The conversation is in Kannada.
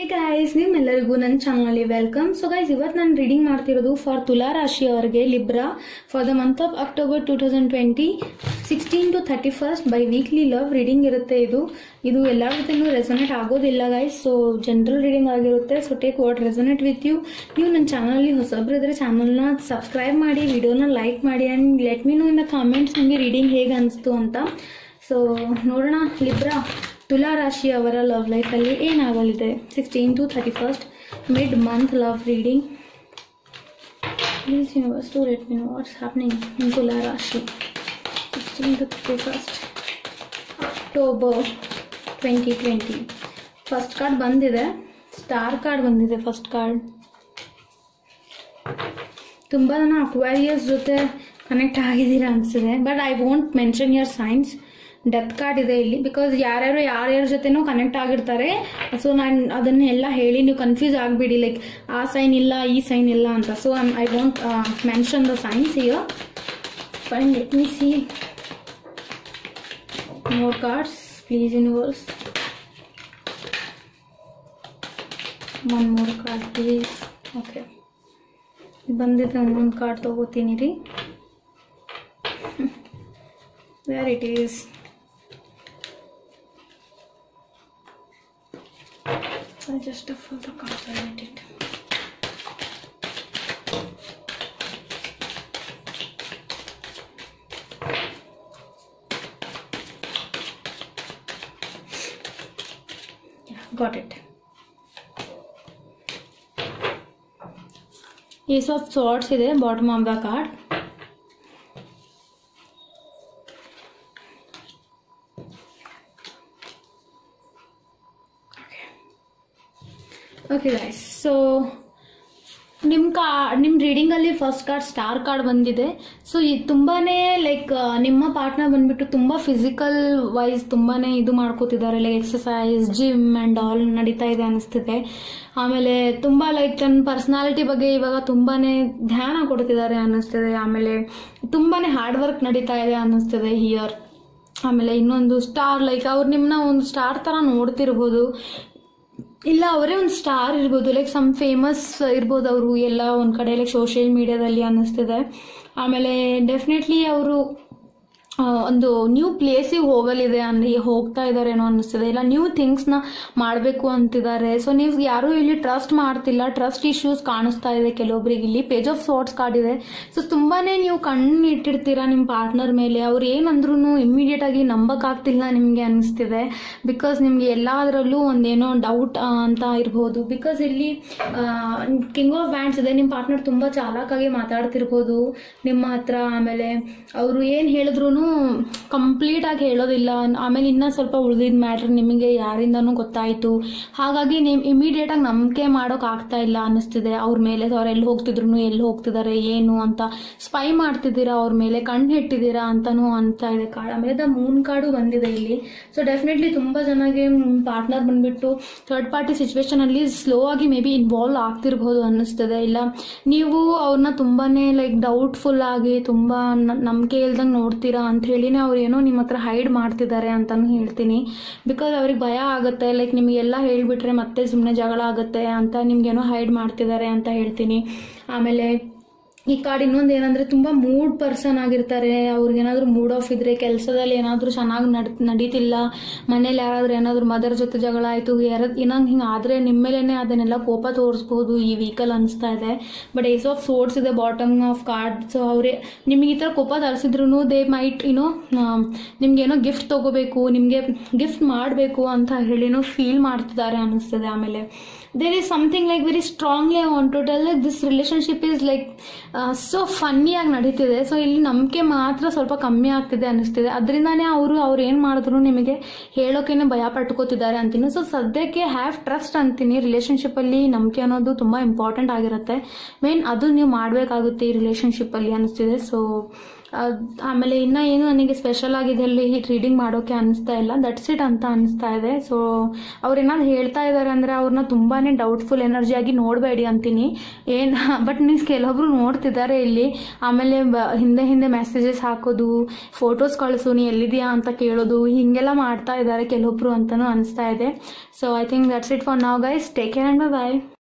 ಹೇ ಗಾಯ್ಸ್ ನಿಮ್ಮೆಲ್ಲರಿಗೂ ನನ್ನ ಚಾನಲ್ಗೆ ವೆಲ್ಕಮ್ ಸೊ ಗೈಸ್ ಇವತ್ತು ನಾನು ರೀಡಿಂಗ್ ಮಾಡ್ತಿರೋದು ಫಾರ್ ತುಲಾ ರಾಶಿ ಅವರಿಗೆ Libra for the month of October two thousand twenty sixteen to thirty first by weekly love reading ಇರುತ್ತೆ ಇದು ಇದು ಎಲ್ಲರ ಜೊತೆನೂ ರೆಸೊನೇಟ್ ಆಗೋದಿಲ್ಲ ಗೈಸ್ ಸೊ ಜನರಲ್ ರೀಡಿಂಗ್ ಆಗಿರುತ್ತೆ so take what resonate with you ನೀವು ನನ್ನ ಚಾನಲಲ್ಲಿ ಹೊಸಬ್ರು ಇದ್ರೆ ಚಾನಲ್ನ ಸಬ್ಸ್ಕ್ರೈಬ್ ಮಾಡಿ ವಿಡಿಯೋನ ಲೈಕ್ ಮಾಡಿ and let me know in the comments ನಿಮಗೆ ರೀಡಿಂಗ್ ಹೇಗೆ ಅನಿಸ್ತು ಅಂತ ಸೊ ನೋಡೋಣ ಲಿಬ್ರಾ ತುಲಾ ರಾಶಿ ಅವರ ಲವ್ ಲೈಫಲ್ಲಿ ಏನಾಗಲಿದೆ sixteen to thirty first mid month love reading please universe to let me know what's happening in Tula rashi sixteen to thirty first October twenty twenty first card ಬಂದಿದೆ ಸ್ಟಾರ್ ಕಾರ್ಡ್ ಬಂದಿದೆ ಫಸ್ಟ್ ಕಾರ್ಡ್ ತುಂಬ ಜನ ಅಕ್ವಾರಿಯಸ್ ಜೊತೆ ಕನೆಕ್ಟ್ ಆಗಿದ್ದೀರಾ ಅನಿಸಿದೆ but I won't mention your signs death card ಇದೆ ಇಲ್ಲಿ ಬಿಕಾಸ್ ಯಾರ್ಯಾರು ಯಾರ್ಯಾರ ಜೊತೆನೂ ಕನೆಕ್ಟ್ ಆಗಿರ್ತಾರೆ ಸೊ ನಾನು ಅದನ್ನೆಲ್ಲ ಹೇಳಿ ನೀವು ಕನ್ಫ್ಯೂಸ್ ಆಗಿಬಿಡಿ ಲೈಕ್ ಆ ಸೈನ್ ಇಲ್ಲ ಈ ಸೈನ್ ಇಲ್ಲ ಅಂತ so I I won't mention the signs here fine let me see more cards please universe one more card please okay ಬಂದಿದೆ ಒಂದೊಂದು ಕಾರ್ಡ್ ತೊಗೋತೀನಿ ರೀ where it is I just shuffle the cards I let it. Yeah, got it. Ace of Swords ಇದೆ bottom of the card okay guys so ನಿಮ್ಮ ಕಾ ನಿಮ್ಮ ರೀಡಿಂಗಲ್ಲಿ ಫಸ್ಟ್ ಕಾರ್ಡ್ ಸ್ಟಾರ್ ಕಾರ್ಡ್ ಬಂದಿದೆ ಸೊ ಇದು ತುಂಬಾ ಲೈಕ್ ನಿಮ್ಮ ಪಾರ್ಟ್ನರ್ ಬಂದ್ಬಿಟ್ಟು ತುಂಬ ಫಿಸಿಕಲ್ ವೈಸ್ ತುಂಬಾ ಇದು ಮಾಡ್ಕೋತಿದ್ದಾರೆ like exercise gym and all ನಡೀತಾ ಇದೆ ಅನಿಸ್ತಿದೆ ಆಮೇಲೆ ತುಂಬ ಲೈಕ್ ತನ್ನ ಪರ್ಸ್ನಾಲಿಟಿ ಬಗ್ಗೆ ಇವಾಗ ತುಂಬಾ ಧ್ಯಾನ ಕೊಡ್ತಿದ್ದಾರೆ ಅನ್ನಿಸ್ತಿದೆ ಆಮೇಲೆ ತುಂಬಾ ಹಾರ್ಡ್ ವರ್ಕ್ ನಡೀತಾ ಇದೆ ಅನ್ನಿಸ್ತಿದೆ ಹಿಯರ್ ಆಮೇಲೆ ಇನ್ನೊಂದು ಸ್ಟಾರ್ ಲೈಕ್ ಅವ್ರು ನಿಮ್ಮನ್ನ ಒಂದು ಸ್ಟಾರ್ ಥರ ನೋಡ್ತಿರ್ಬೋದು ಇಲ್ಲ ಅವರೇ ಒಂದು ಸ್ಟಾರ್ ಇರ್ಬೋದು ಲೈಕ್ ಸಮ್ ಫೇಮಸ್ ಇರ್ಬೋದು ಅವರು ಎಲ್ಲ ಒಂದು ಕಡೆ ಲೈಕ್ ಸೋಷಿಯಲ್ ಮೀಡಿಯಾದಲ್ಲಿ ಅನ್ನಿಸ್ತಿದೆ ಆಮೇಲೆ ಡೆಫಿನೆಟ್ಲಿ ಅವರು ಒಂದು ನ್ಯೂ ಪ್ಲೇಸಿಗೆ ಹೋಗಲಿದೆ ಅಂದ್ರೆ ಹೋಗ್ತಾ ಇದ್ದಾರೇನೋ ಅನ್ನಿಸ್ತಿದೆ ಇಲ್ಲ ನ್ಯೂ ಥಿಂಗ್ಸ್ನ ಮಾಡಬೇಕು ಅಂತಿದ್ದಾರೆ ಸೊ ನೀವು ಯಾರೂ ಇಲ್ಲಿ ಟ್ರಸ್ಟ್ ಮಾಡ್ತಿಲ್ಲ ಟ್ರಸ್ಟ್ ಇಶ್ಯೂಸ್ ಕಾಣಿಸ್ತಾ ಇದೆ ಕೆಲವೊಬ್ರಿಗೆ ಇಲ್ಲಿ ಪೇಜ್ ಆಫ್ ಸಾರ್ಟ್ಸ್ ಕಾರ್ಡ್ ಇದೆ ಸೊ ತುಂಬಾ ನೀವು ಕಣ್ಣು ಇಟ್ಟಿರ್ತೀರಾ ನಿಮ್ಮ ಪಾರ್ಟ್ನರ್ ಮೇಲೆ ಅವ್ರು ಏನಂದ್ರೂ ಇಮ್ಮಿಡಿಯೇಟ್ ಆಗಿ ನಂಬಕ್ಕಾಗ್ತಿಲ್ಲ ನಿಮಗೆ ಅನ್ನಿಸ್ತಿದೆ ಬಿಕಾಸ್ ನಿಮಗೆ ಎಲ್ಲದರಲ್ಲೂ ಒಂದೇನೋ ಡೌಟ್ ಅಂತ ಇರ್ಬೋದು ಬಿಕಾಸ್ ಇಲ್ಲಿ ಕಿಂಗ್ ಆಫ್ ಬ್ಯಾಂಡ್ಸ್ ಇದೆ ನಿಮ್ಮ ಪಾರ್ಟ್ನರ್ ತುಂಬ ಚಾಲಾಕಾಗಿ ಮಾತಾಡ್ತಿರ್ಬೋದು ನಿಮ್ಮ ಹತ್ರ ಆಮೇಲೆ ಅವರು ಏನು ಹೇಳಿದ್ರು ಕಂಪ್ಲೀಟ್ ಆಗಿ ಹೇಳೋದಿಲ್ಲ ಆಮೇಲೆ ಇನ್ನೂ ಸ್ವಲ್ಪ ಉಳಿದಿದ್ದ ಮ್ಯಾಟ್ರ್ ನಿಮಗೆ ಯಾರಿಂದನೂ ಗೊತ್ತಾಯಿತು ಹಾಗಾಗಿ ನೀವು ಇಮಿಡಿಯೇಟ್ ಆಗಿ ನಂಬಿಕೆ ಮಾಡೋಕೆ ಆಗ್ತಾ ಇಲ್ಲ ಅನ್ನಿಸ್ತಿದೆ ಅವ್ರ ಮೇಲೆ ಅವ್ರು ಎಲ್ಲಿ ಹೋಗ್ತಿದ್ರು ಎಲ್ಲಿ ಹೋಗ್ತಿದ್ದಾರೆ ಏನು ಅಂತ ಸ್ಪೈ ಮಾಡ್ತಿದ್ದೀರಾ ಅವ್ರ ಮೇಲೆ ಕಣ್ಣು ಇಟ್ಟಿದ್ದೀರಾ ಅಂತನೂ ಅಂತ ಇದೆ ಕಾರ್ಡ್ ಆಮೇಲೆ ದ ಮೂನ್ ಕಾರ್ಡು ಬಂದಿದೆ ಇಲ್ಲಿ ಸೊ ಡೆಫಿನೆಟ್ಲಿ ತುಂಬ ಜನಗೆ ಪಾರ್ಟ್ನರ್ ಬಂದ್ಬಿಟ್ಟು ಥರ್ಡ್ ಪಾರ್ಟಿ ಸಿಚುವೇಶನಲ್ಲಿ ಸ್ಲೋ ಆಗಿ ಮೇ ಬಿ ಇನ್ವಾಲ್ವ್ ಆಗ್ತಿರ್ಬೋದು ಅನ್ನಿಸ್ತದೆ ಇಲ್ಲ ನೀವು ಅವ್ರನ್ನ ತುಂಬಾ ಲೈಕ್ ಡೌಟ್ಫುಲ್ ಆಗಿ ತುಂಬ ನಂಬಿಕೆ ಇಲ್ದಂಗೆ ನೋಡ್ತೀರಾ ಅಂತ ಹೇಳಿನೇ ಅವ್ರು ಏನೋ ನಿಮ್ಮ ಹತ್ರ ಹೈಡ್ ಮಾಡ್ತಿದ್ದಾರೆ ಅಂತಲೂ ಹೇಳ್ತೀನಿ ಬಿಕಾಸ್ ಅವ್ರಿಗೆ ಭಯ ಆಗುತ್ತೆ ಲೈಕ್ ನಿಮಗೆಲ್ಲ ಹೇಳಿಬಿಟ್ರೆ ಮತ್ತೆ ಸುಮ್ಮನೆ ಜಗಳ ಆಗುತ್ತೆ ಅಂತ ನಿಮ್ಗೇನೋ ಹೈಡ್ ಮಾಡ್ತಿದ್ದಾರೆ ಅಂತ ಹೇಳ್ತೀನಿ ಆಮೇಲೆ ಈ ಕಾರ್ಡ್ ಇನ್ನೊಂದು ಏನಂದ್ರೆ ತುಂಬ ಮೂಡ್ ಪರ್ಸನ್ ಆಗಿರ್ತಾರೆ ಅವ್ರಿಗೇನಾದ್ರೂ ಮೂಡ್ ಆಫ್ ಇದ್ರೆ ಕೆಲಸದಲ್ಲಿ ಏನಾದರೂ ಚೆನ್ನಾಗಿ ನಡ್ ನಡೀತಿಲ್ಲ ಮನೇಲಿ ಯಾರಾದ್ರೂ ಏನಾದರೂ ಮದರ್ ಜೊತೆ ಜಗಳ ಆಯಿತು ಯಾರ ಏನಂಗೆ ಹಿಂಗೆ ಆದರೆ ನಿಮ್ಮ ಮೇಲೇ ಅದನ್ನೆಲ್ಲ ಕೋಪ ತೋರಿಸ್ಬೋದು ಈ ವೀಕಲ್ ಅನಿಸ್ತಾ ಇದೆ ಬಟ್ ಏಸ್ ಆಫ್ ಸೋರ್ಸ್ ಇದೆ ಬಾಟಮ್ ಆಫ್ ಕಾರ್ಡ್ ಸೊ ಅವರೇ ನಿಮಗೆ ಈ ಥರ ಕೋಪ ತರಿಸಿದ್ರು ದೇ ಮೈಟ್ ಏನೋ ನಿಮ್ಗೇನೋ ಗಿಫ್ಟ್ ತೊಗೋಬೇಕು ನಿಮಗೆ ಗಿಫ್ಟ್ ಮಾಡಬೇಕು ಅಂತ ಹೇಳಿನೋ ಫೀಲ್ ಮಾಡ್ತಿದ್ದಾರೆ ಅನ್ನಿಸ್ತದೆ ಆಮೇಲೆ there is something like very strongly I want to tell like this relationship is like so ಫನ್ನಿಯಾಗಿ ನಡೀತಿದೆ ಸೊ ಇಲ್ಲಿ ನಂಬಿಕೆ ಮಾತ್ರ ಸ್ವಲ್ಪ ಕಮ್ಮಿ ಆಗ್ತಿದೆ ಅನ್ನಿಸ್ತಿದೆ ಅದರಿಂದನೇ ಅವರು ಅವ್ರು ಏನು ಮಾಡಿದ್ರು ನಿಮಗೆ ಹೇಳೋಕೇನೆ ಭಯ ಪಟ್ಕೋತಿದ್ದಾರೆ ಅಂತೀನಿ ಸೊ ಸದ್ಯಕ್ಕೆ ಹ್ಯಾವ್ ಟ್ರಸ್ಟ್ ಅಂತೀನಿ ರಿಲೇಷನ್ಶಿಪ್ಪಲ್ಲಿ ನಂಬಿಕೆ ಅನ್ನೋದು ತುಂಬ ಇಂಪಾರ್ಟೆಂಟ್ ಆಗಿರುತ್ತೆ ಮೇನ್ ಅದು ನೀವು ಮಾಡಬೇಕಾಗುತ್ತೆ ಈ ರಿಲೇಷನ್ಶಿಪ್ಪಲ್ಲಿ ಅನ್ನಿಸ್ತಿದೆ ಸೊ ಆಮೇಲೆ ಇನ್ನೂ ಏನು ನನಗೆ ಸ್ಪೆಷಲ್ ಆಗಿದೆ ಅಲ್ಲಿ ರೀಡಿಂಗ್ ಮಾಡೋಕೆ ಅನಿಸ್ತಾ ಇಲ್ಲ ದಟ್ಸ್ ಇಟ್ ಅಂತ ಅನಿಸ್ತಾ ಇದೆ ಸೊ ಅವ್ರೇನಾದ್ರು ಹೇಳ್ತಾ ಇದ್ದಾರೆ ಅಂದರೆ ಅವ್ರನ್ನ ತುಂಬಾ ಡೌಟ್ಫುಲ್ ಎನರ್ಜಿಯಾಗಿ ನೋಡಬೇಡಿ ಅಂತೀನಿ ಏನು ಬಟ್ ನೀವು ಕೆಲವೊಬ್ರು ನೋಡ್ತಿದ್ದಾರೆ ಇಲ್ಲಿ ಆಮೇಲೆ ಬ- ಹಿಂದೆ ಹಿಂದೆ ಮೆಸೇಜಸ್ ಹಾಕೋದು ಫೋಟೋಸ್ ಕಳಿಸು ನೀ ಎಲ್ಲಿದೆಯಾ ಅಂತ ಕೇಳೋದು ಹೀಗೆಲ್ಲ ಮಾಡ್ತಾ ಇದ್ದಾರೆ ಕೆಲವೊಬ್ರು ಅಂತಲೂ ಅನಿಸ್ತಾ ಇದೆ so I think that's it for now guys take care and bye